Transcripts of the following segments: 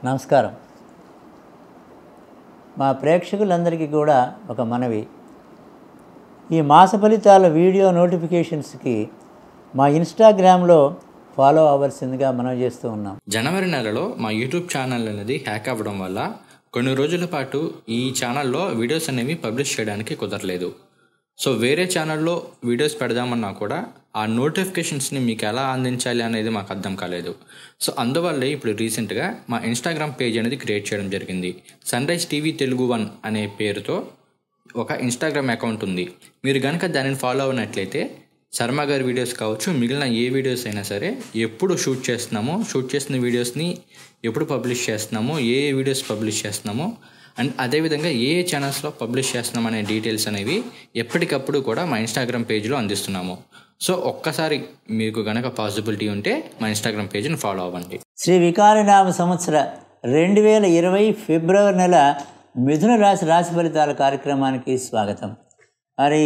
నమస్కారం మా ప్రేక్షకులందరికీ కూడా ఒక మనవి ఈ మాస ఫలితాల వీడియో నోటిఫికేషన్స్కి మా ఇన్స్టాగ్రామ్లో ఫాలో అవ్వాల్సిందిగా మనం చేస్తూ ఉన్నాం జనవరి నెలలో మా యూట్యూబ్ ఛానల్ అనేది హ్యాక్ అవ్వడం వల్ల కొన్ని రోజుల పాటు ఈ ఛానల్లో వీడియోస్ అనేవి పబ్లిష్ చేయడానికి కుదరలేదు సో వేరే ఛానల్లో వీడియోస్ పెడదామన్నా కూడా ఆ నోటిఫికేషన్స్ని మీకు ఎలా అందించాలి అనేది మాకు అర్థం కాలేదు సో అందువల్లే ఇప్పుడు రీసెంట్గా మా ఇన్స్టాగ్రామ్ పేజ్ అనేది క్రియేట్ చేయడం జరిగింది sun rise TV Telugu one అనే పేరుతో ఒక ఇన్స్టాగ్రామ్ అకౌంట్ ఉంది మీరు కనుక దానిని ఫాలో అవునట్లయితే శర్మ గారి వీడియోస్ కావచ్చు మిగిలిన ఏ వీడియోస్ అయినా సరే ఎప్పుడు షూట్ చేస్తున్నామో షూట్ చేసిన వీడియోస్ని ఎప్పుడు పబ్లిష్ చేస్తున్నామో ఏ ఏ వీడియోస్ పబ్లిష్ చేస్తున్నామో అండ్ అదేవిధంగా ఏ ఏ ఛానల్స్లో పబ్లిష్ చేస్తున్నాం అనే డీటెయిల్స్ అనేవి ఎప్పటికప్పుడు కూడా మా ఇన్స్టాగ్రామ్ పేజ్లో అందిస్తున్నాము సో ఒక్కసారి మీకు కనుక పాసిబిలిటీ ఉంటే మా ఇన్స్టాగ్రామ్ పేజ్ని ఫాలో అవ్వండి శ్రీ వికారనామ సంవత్సర రెండు వేల ఇరవై ఫిబ్రవరి నెల మిథున రాశి రాశి ఫలితాల కార్యక్రమానికి స్వాగతం హరి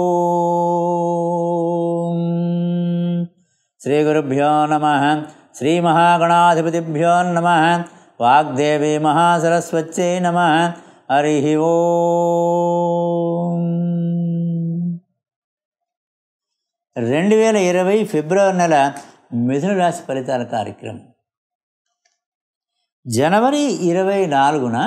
ఓం శ్రీ గురుభ్యో నమ శ్రీ మహాగణాధిపతిభ్యో నమ వాగ్దేవి మహాసరస్వత్యై నమ హరి ఓం రెండు వేల ఇరవై ఫిబ్రవరి నెల మిథున రాశి ఫలితాల కార్యక్రమం జనవరి ఇరవై నాలుగున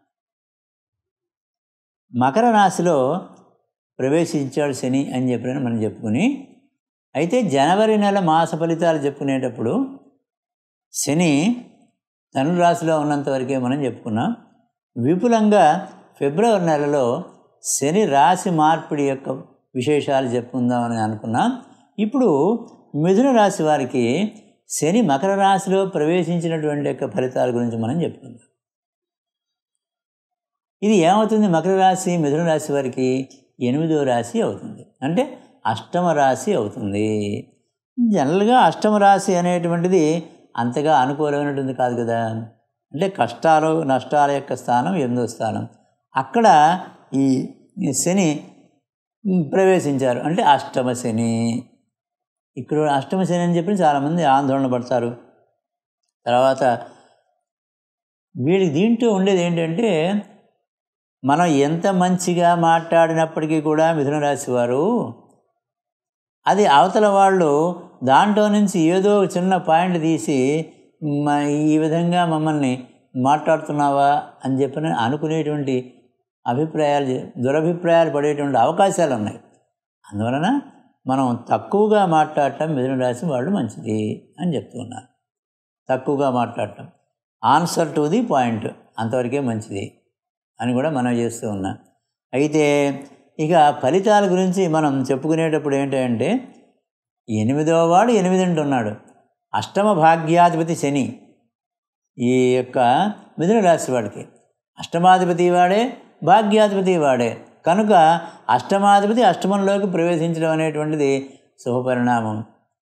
మకర రాశిలో ప్రవేశించాడు శని అని చెప్పిన మనం చెప్పుకుని అయితే జనవరి నెల మాస ఫలితాలు చెప్పుకునేటప్పుడు శని ధను రాశిలో ఉన్నంత వరకే మనం చెప్పుకున్నాం విపులంగా ఫిబ్రవరి నెలలో శని రాశి మార్పిడి యొక్క విశేషాలు చెప్పుకుందామని అనుకున్నాం ఇప్పుడు మిథున రాశి వారికి శని మకర రాశిలో ప్రవేశించినటువంటి యొక్క ఫలితాల గురించి మనం చెప్పుకుందాం ఇది ఏమవుతుంది మకర రాశి మిథున రాశి వారికి ఎనిమిదో రాశి అవుతుంది అంటే అష్టమ రాశి అవుతుంది జనరల్గా అష్టమ రాశి అనేటువంటిది అంతగా అనుకూలమైనటువంటి కాదు కదా అంటే కష్టాలు నష్టాల యొక్క స్థానం ఎనిమిదో స్థానం అక్కడ ఈ ఈ శని ప్రవేశించారు అంటే అష్టమ శని ఇక్కడ అష్టమ శని అని చెప్పి చాలామంది ఆందోళన పడతారు తర్వాత వీడికి దీంట్లో ఉండేది ఏంటంటే మనం ఎంత మంచిగా మాట్లాడినప్పటికీ కూడా మిథున రాశి వారు అది అవతల వాళ్ళు దాంట్లో నుంచి ఏదో ఒక చిన్న పాయింట్ తీసి మ- ఈ విధంగా మమ్మల్ని మాట్లాడుతున్నావా అని చెప్పని అనుకునేటువంటి అభిప్రాయాలు దురభిప్రాయాలు పడేటువంటి అవకాశాలు ఉన్నాయి అందువలన మనం తక్కువగా మాట్లాడటం మిథున రాశి వాళ్ళు మంచిది అని చెప్తున్నారు తక్కువగా మాట్లాడటం ఆన్సర్ టు ది పాయింట్ అంతవరకే మంచిది అని కూడా మనం చేస్తూ ఉన్నాం అయితే ఇక ఫలితాల గురించి మనం చెప్పుకునేటప్పుడు ఏంటంటే ఎనిమిదవ వాడు ఎనిమిది అంటున్నాడు అష్టమ భాగ్యాధిపతి శని ఈ యొక్క మిథున రాశి వాడికి అష్టమాధిపతి వాడే భాగ్యాధిపతి వాడే కనుక అష్టమాధిపతి అష్టమంలోకి ప్రవేశించడం అనేటువంటిది శుభపరిణామం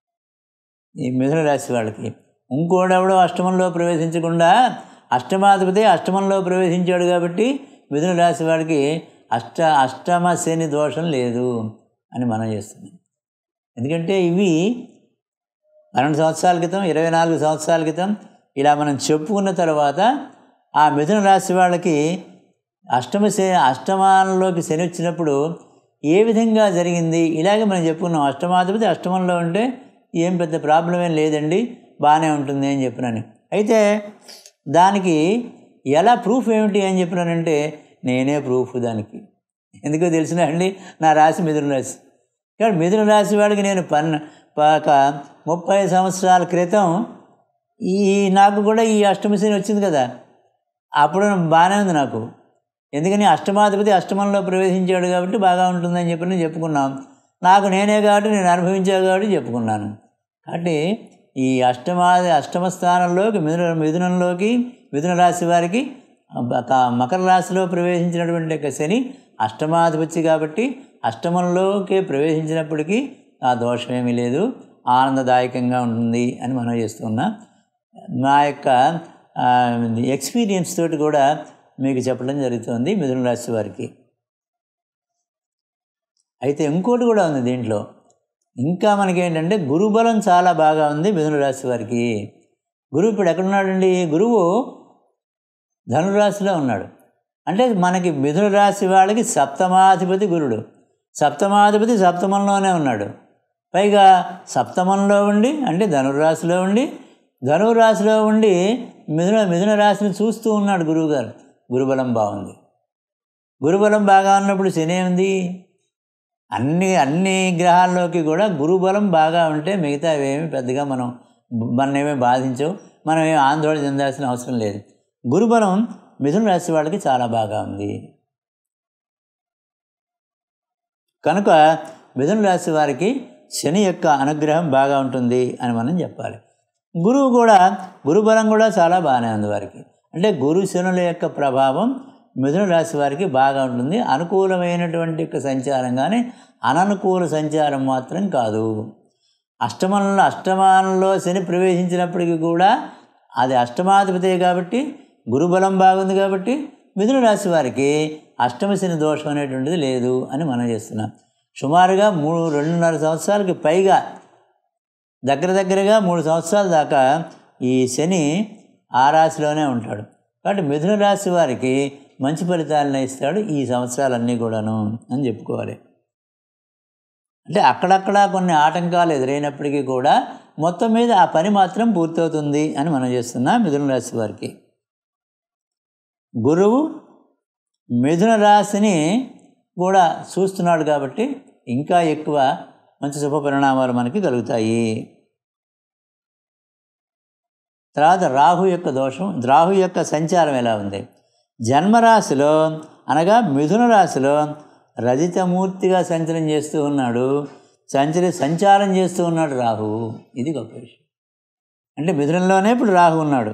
ఈ మిథున రాశి వాళ్ళకి ఇంకోడెవడో అష్టమంలో ప్రవేశించకుండా అష్టమాధిపతి అష్టమంలో ప్రవేశించాడు కాబట్టి మిథున రాశి వాడికి అష్ట అష్టమ శని దోషం లేదు అని మనం చేస్తున్నాం ఎందుకంటే ఇవి పన్నెండు సంవత్సరాల క్రితం ఇరవై నాలుగు సంవత్సరాల క్రితం ఇలా మనం చెప్పుకున్న తర్వాత ఆ మిథున రాశి వాళ్ళకి అష్టమ శని అష్టమానంలోకి శని వచ్చినప్పుడు ఏ విధంగా జరిగింది ఇలాగే మనం చెప్పుకున్నాం అష్టమాధిపతి అష్టమంలో ఉంటే ఏం పెద్ద ప్రాబ్లం ఏం లేదండి బాగానే ఉంటుంది అని చెప్పినాను అయితే దానికి ఎలా ప్రూఫ్ ఏమిటి అని చెప్పినానంటే నేనే ప్రూఫ్ దానికి ఎందుకో తెలిసిన అండి నా రాశి మిథున రాశి కాబట్టి మిథున రాశి వాడికి నేను పన్న ఒక ముప్పై సంవత్సరాల క్రితం ఈ నాకు కూడా ఈ అష్టమశని వచ్చింది కదా అప్పుడు బాగానే ఉంది నాకు ఎందుకని అష్టమాధిపతి అష్టమంలో ప్రవేశించాడు కాబట్టి బాగా ఉంటుందని చెప్పి నేను చెప్పుకున్నాం నాకు నేనే కాబట్టి నేను అనుభవించా కాబట్టి చెప్పుకున్నాను కాబట్టి ఈ అష్టమాది అష్టమ స్థానంలోకి మిథున మిథునంలోకి మిథున రాశి వారికి ఒక మకర రాశిలో ప్రవేశించినటువంటి యొక్క శని అష్టమాధిపతి కాబట్టి అష్టమంలోకి ప్రవేశించినప్పటికీ ఆ దోషమేమీ లేదు ఆనందదాయకంగా ఉంటుంది అని మనం చేస్తున్నాం నా యొక్క ఎక్స్పీరియన్స్ తోటి కూడా మీకు చెప్పడం జరుగుతుంది మిథున రాశి వారికి అయితే ఇంకోటి కూడా ఉంది దీంట్లో ఇంకా మనకేంటంటే గురుబలం చాలా బాగా ఉంది మిథున రాశి వారికి గురువు ఇప్పుడు ఎక్కడున్నాడండి గురువు ధనురాశిలో ఉన్నాడు అంటే మనకి మిథున రాశి వాళ్ళకి సప్తమాధిపతి గురుడు సప్తమాధిపతి సప్తమంలోనే ఉన్నాడు పైగా సప్తమంలో ఉండి అంటే ధనురాశిలో ఉండి ధనురాశిలో ఉండి మిథున మిథున రాశిని చూస్తూ ఉన్నాడు గురువుగారు గురుబలం బాగుంది గురుబలం బాగా ఉన్నప్పుడు శని ఉంది అన్ని అన్ని గ్రహాల్లోకి కూడా గురుబలం బాగా ఉంటే మిగతా ఏమి పెద్దగా మనం మన ఏమీ బాధించవు మనం ఏమి ఆందోళన చెందాల్సిన అవసరం లేదు గురుబలం మిథున రాశి వాళ్ళకి చాలా బాగా ఉంది కనుక మిథున రాశి వారికి శని యొక్క అనుగ్రహం బాగా ఉంటుంది అని మనం చెప్పాలి గురువు కూడా గురుబలం కూడా చాలా బాగానే ఉంది వారికి అంటే గురు శనుల యొక్క ప్రభావం మిథున రాశి వారికి బాగా ఉంటుంది అనుకూలమైనటువంటి యొక్క సంచారం కానీ అననుకూల సంచారం మాత్రం కాదు అష్టమంలో అష్టమానంలో శని ప్రవేశించినప్పటికీ కూడా అది అష్టమాధిపతే కాబట్టి గురుబలం బాగుంది కాబట్టి మిథున రాశి వారికి అష్టమ శని దోషం అనేటువంటిది లేదు అని మనం చేస్తున్నాం సుమారుగా మూడు రెండున్నర సంవత్సరాలకి పైగా దగ్గర దగ్గరగా మూడు సంవత్సరాల దాకా ఈ శని ఆ రాశిలోనే ఉంటాడు కాబట్టి మిథున రాశి వారికి మంచి ఫలితాలను ఇస్తాడు ఈ సంవత్సరాలన్నీ కూడాను అని చెప్పుకోవాలి అంటే అక్కడక్కడ కొన్ని ఆటంకాలు ఎదురైనప్పటికీ కూడా మొత్తం మీద ఆ పని మాత్రం పూర్తవుతుంది అని మనం చేస్తున్నాం మిథున రాశి వారికి గురువు మిథున రాశిని కూడా చూస్తున్నాడు కాబట్టి ఇంకా ఎక్కువ మంచి శుభ పరిణామాలు మనకి కలుగుతాయి తర్వాత రాహు యొక్క దోషం రాహు యొక్క సంచారం ఎలా ఉంది జన్మరాశిలో అనగా మిథున రాశిలో రజితమూర్తిగా సంచలనం చేస్తూ ఉన్నాడు సంచరి సంచారం చేస్తూ ఉన్నాడు రాహు ఇది గొప్ప విషయం అంటే మిథునంలోనే ఇప్పుడు రాహు ఉన్నాడు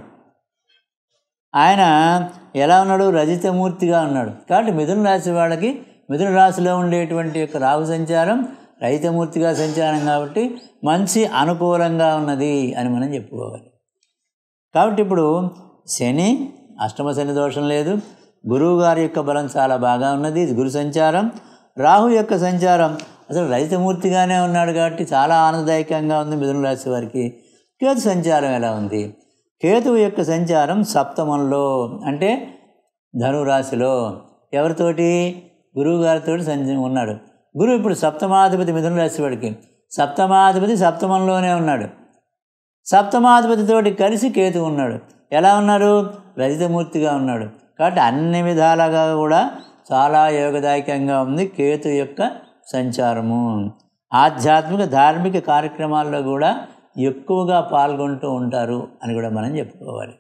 ఆయన ఎలా ఉన్నాడు రజితమూర్తిగా ఉన్నాడు కాబట్టి మిథున రాశి వాళ్ళకి మిథున రాశిలో ఉండేటువంటి యొక్క రాహు సంచారం రహితమూర్తిగా సంచారం కాబట్టి మంచి అనుకూలంగా ఉన్నది అని మనం చెప్పుకోవాలి కాబట్టి ఇప్పుడు శని అష్టమ శని దోషం లేదు గురువు గారి యొక్క బలం చాలా బాగా ఉన్నది గురు సంచారం రాహు యొక్క సంచారం అసలు రహితమూర్తిగానే ఉన్నాడు కాబట్టి చాలా ఆనందదాయకంగా ఉంది మిథున రాశి వారికి కేతు సంచారం ఎలా ఉంది కేతువు యొక్క సంచారం సప్తమంలో అంటే ధనురాశిలో ఎవరితోటి గురువు గారితో సంచ ఉన్నాడు గురువు ఇప్పుడు సప్తమాధిపతి మిథున రాశి వాడికి సప్తమాధిపతి సప్తమంలోనే ఉన్నాడు సప్తమాధిపతితోటి కలిసి కేతు ఉన్నాడు ఎలా ఉన్నారు రజితమూర్తిగా ఉన్నాడు కాబట్టి అన్ని విధాలుగా కూడా చాలా యోగదాయకంగా ఉంది కేతు యొక్క సంచారము ఆధ్యాత్మిక ధార్మిక కార్యక్రమాల్లో కూడా ఎక్కువగా పాల్గొంటూ ఉంటారు అని కూడా మనం చెప్పుకోవాలి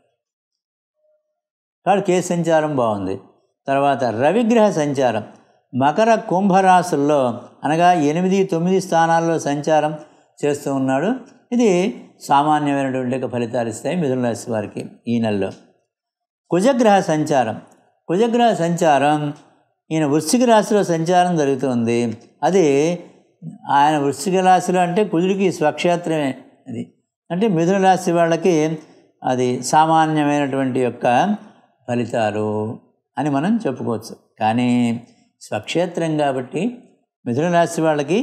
కాబట్టి కేతు సంచారం బాగుంది తర్వాత రవిగ్రహ సంచారం మకర కుంభరాశుల్లో అనగా ఎనిమిది తొమ్మిది స్థానాల్లో సంచారం చేస్తూ ఉన్నాడు ఇది సామాన్యమైనటువంటి యొక్క ఫలితాలు ఇస్తాయి మిథున రాశి వారికి ఈ నెలలో కుజగ్రహ సంచారం కుజగ్రహ సంచారం ఈయన వృశ్చిక రాశిలో సంచారం జరుగుతుంది అది ఆయన వృశ్చిక రాశిలో అంటే కుజుడికి స్వక్షేత్రమే అది అంటే మిథున రాశి వాళ్ళకి అది సామాన్యమైనటువంటి యొక్క ఫలితాలు అని మనం చెప్పుకోవచ్చు కానీ స్వక్షేత్రం కాబట్టి మిథున రాశి వాళ్ళకి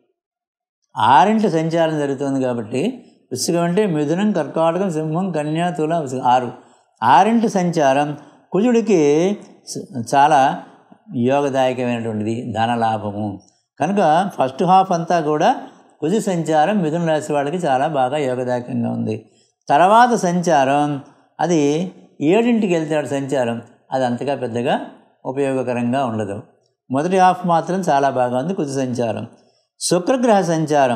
ఆరింటి సంచారం జరుగుతుంది కాబట్టి వృశ్చికం అంటే మిథునం కర్కాటకం సింహం కన్యా తుల వృశ్చికం ఆరు ఆరింటి సంచారం కుజుడికి స- చాలా యోగదాయకమైనటువంటిది ధనలాభము కనుక ఫస్ట్ హాఫ్ అంతా కూడా కుజు సంచారం మిథున రాశి వాళ్ళకి చాలా బాగా యోగదాయకంగా ఉంది తర్వాత సంచారం అది ఏడింటికి వెళ్తాడు సంచారం అది అంతగా పెద్దగా ఉపయోగకరంగా ఉండదు మొదటి హాఫ్ మాత్రం చాలా బాగా ఉంది కుజు సంచారం శుక్రగ్రహ సంచారం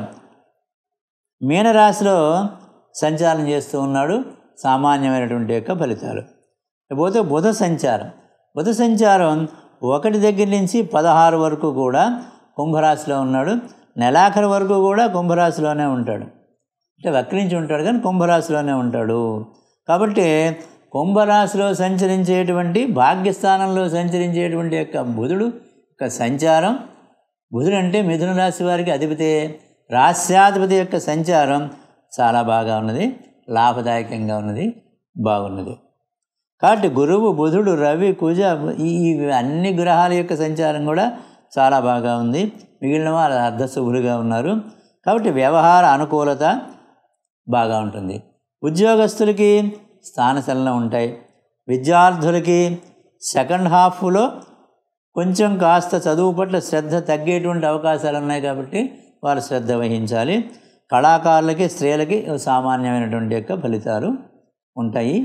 మీనరాశిలో సంచారం చేస్తూ ఉన్నాడు సామాన్యమైనటువంటి యొక్క ఫలితాలు పోతే బుధ సంచారం బుధ సంచారం ఒకటి దగ్గర నుంచి పదహారు వరకు కూడా కుంభరాశిలో ఉన్నాడు నెలాఖరు వరకు కూడా కుంభరాశిలోనే ఉంటాడు అంటే వక్రించి ఉంటాడు కానీ కుంభరాశిలోనే ఉంటాడు కాబట్టి కుంభరాశిలో సంచరించేటువంటి భాగ్యస్థానంలో సంచరించేటువంటి యొక్క బుధుడు యొక్క సంచారం బుధుడు అంటే మిథున రాశి వారికి అధిపతి రాశ్యాధిపతి యొక్క సంచారం చాలా బాగా ఉన్నది లాభదాయకంగా ఉన్నది బాగున్నది కాబట్టి గురువు బుధుడు రవి కుజ ఈ ఈ అన్ని గ్రహాల యొక్క సంచారం కూడా చాలా బాగా ఉంది మిగిలిన వారు అర్ధశుభులుగా ఉన్నారు కాబట్టి వ్యవహార అనుకూలత బాగా ఉంటుంది ఉద్యోగస్తులకి స్థానచలనం ఉంటాయి విద్యార్థులకి సెకండ్ హాఫ్లో కొంచెం కాస్త చదువు పట్ల శ్రద్ధ తగ్గేటువంటి అవకాశాలు ఉన్నాయి కాబట్టి వారు శ్రద్ధ వహించాలి కళాకారులకి స్త్రీలకి సామాన్యమైనటువంటి యొక్క ఫలితాలు ఉంటాయి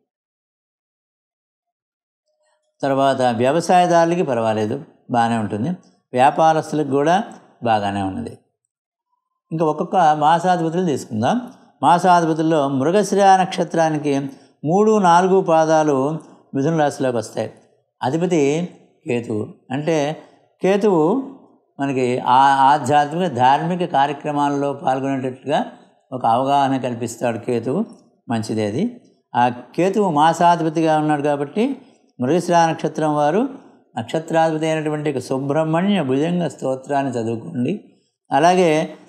తర్వాత వ్యవసాయదారులకి పర్వాలేదు బాగానే ఉంటుంది వ్యాపారస్తులకు కూడా బాగానే ఉన్నది ఇంకా ఒక్కొక్క మాసాధిపతులు తీసుకుందాం మాసాధిపతుల్లో మృగశిర నక్షత్రానికి మూడు నాలుగు పాదాలు మిథున రాశిలోకి వస్తాయి అధిపతి కేతువు అంటే కేతువు మనకి ఆ ఆధ్యాత్మిక ధార్మిక కార్యక్రమాల్లో పాల్గొనేటట్లుగా ఒక అవగాహన కల్పిస్తాడు కేతువు మంచిది అది ఆ కేతువు మాసాధిపతిగా ఉన్నాడు కాబట్టి మృగశిర నక్షత్రం వారు నక్షత్రాధిపతి అయినటువంటి సుబ్రహ్మణ్య భుజంగ స్తోత్రాన్ని చదువుకోండి అలాగే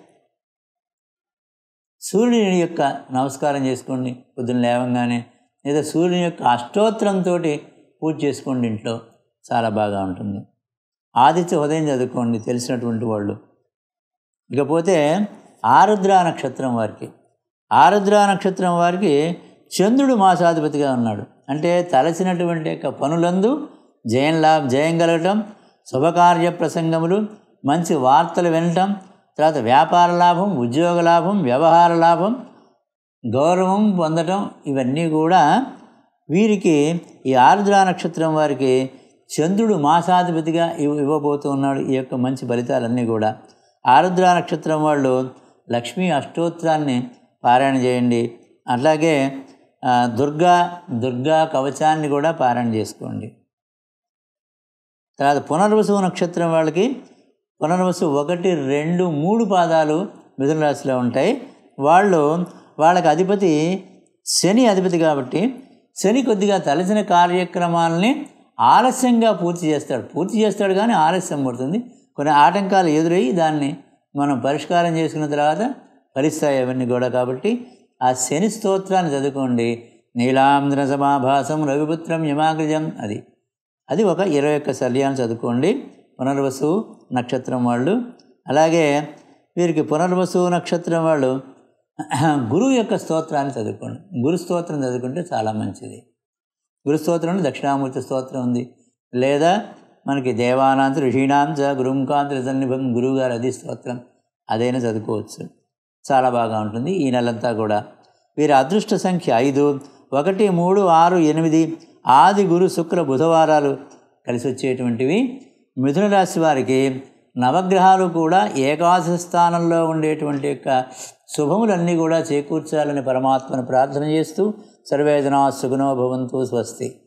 సూర్యుని యొక్క నమస్కారం చేసుకోండి పొద్దున్న లేవంగానే లేదా సూర్యుని యొక్క అష్టోత్తరంతో పూజ చేసుకోండి ఇంట్లో చాలా బాగా ఉంటుంది ఆదిత్య ఉదయం చదువుకోండి తెలిసినటువంటి వాళ్ళు ఇకపోతే ఆరుద్ర నక్షత్రం వారికి ఆరుద్ర నక్షత్రం వారికి చంద్రుడు మాసాధిపతిగా ఉన్నాడు అంటే తలసినటువంటి యొక్క పనులందు జయం లా జయం కలగటం శుభకార్య ప్రసంగములు మంచి వార్తలు వినటం తర్వాత వ్యాపార లాభం ఉద్యోగ లాభం వ్యవహార లాభం గౌరవం పొందటం ఇవన్నీ కూడా వీరికి ఈ ఆరుద్ర నక్షత్రం వారికి చంద్రుడు మాసాధిపతిగా ఇవ్ ఇవ్వబోతున్నాడు ఈ యొక్క మంచి ఫలితాలన్నీ కూడా ఆరుద్ర నక్షత్రం వాళ్ళు లక్ష్మీ అష్టోత్తరాన్ని పారాయణ చేయండి అట్లాగే ఆ, దుర్గా దుర్గా కవచాన్ని కూడా పారాయణ చేసుకోండి తర్వాత పునర్వసు నక్షత్రం వాళ్ళకి పునర్వసు ఒకటి రెండు మూడు పాదాలు మిథున రాశిలో ఉంటాయి వాళ్ళు వాళ్ళకి అధిపతి శని అధిపతి కాబట్టి శని కొద్దిగా తలసిన కార్యక్రమాలని ఆలస్యంగా పూర్తి చేస్తాడు పూర్తి చేస్తాడు కానీ ఆలస్యం పడుతుంది కొన్ని ఆటంకాలు ఎదురయ్యి దాన్ని మనం పరిష్కారం చేసుకున్న తర్వాత ఫలిస్తాయి అవన్నీ కూడా కాబట్టి ఆ శని స్తోత్రాన్ని చదువుకోండి నీలాంధ్ర సమాభాసం రవిపుత్రం యమాగ్రజం అది అది ఒక ఇరవై ఒక్క సల్యాన్ని చదువుకోండి పునర్వసు నక్షత్రం వాళ్ళు అలాగే వీరికి పునర్వసు నక్షత్రం వాళ్ళు గురువు యొక్క స్తోత్రాన్ని చదువుకోండి గురు స్తోత్రం చదువుకుంటే చాలా మంచిది గురు స్తోత్రం ఉంది దక్షిణామూర్తి స్తోత్రం ఉంది లేదా మనకి దేవానాంత ఋషీణాం చ గురుంకాంత సన్నిభం గురువుగారు అది స్తోత్రం అదైనా చదువుకోవచ్చు చాలా బాగా ఉంటుంది ఈ నెలంతా కూడా వీరి అదృష్ట సంఖ్య ఐదు ఒకటి మూడు ఆరు ఎనిమిది ఆది గురు శుక్ర బుధవారాలు కలిసి వచ్చేటువంటివి మిథున రాశి వారికి నవగ్రహాలు కూడా ఏకాదశ స్థానంలో ఉండేటువంటి యొక్క శుభములన్నీ కూడా చేకూర్చాలని పరమాత్మను ప్రార్థన చేస్తూ సర్వేజనా సుగుణో భవంతు స్వస్తి